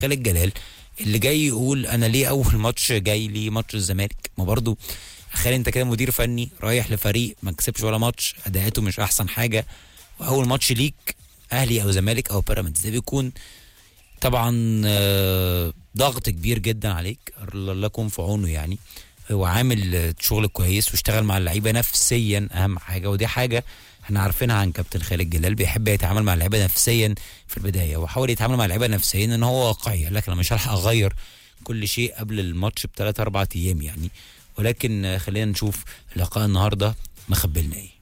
خالد جلال اللي جاي يقول انا ليه اول ماتش جاي لي ماتش الزمالك ما برضو تخيل انت كده مدير فني رايح لفريق ما كسبش ولا ماتش اداءاته مش احسن حاجه واول ماتش ليك اهلي او زمالك او بيراميدز ده بيكون طبعا آه، ضغط كبير جدا عليك الله يكون في عونه يعني هو عامل آه، شغل كويس واشتغل مع اللعيبه نفسيا اهم حاجه ودي حاجه احنا عارفينها عن كابتن خالد جلال بيحب يتعامل مع اللعيبه نفسيا في البدايه وحاول يتعامل مع اللعيبه نفسيا ان هو واقعي قال لك انا مش هلحق اغير كل شيء قبل الماتش بثلاث اربع ايام يعني ولكن آه، خلينا نشوف لقاء النهارده مخبلنا ايه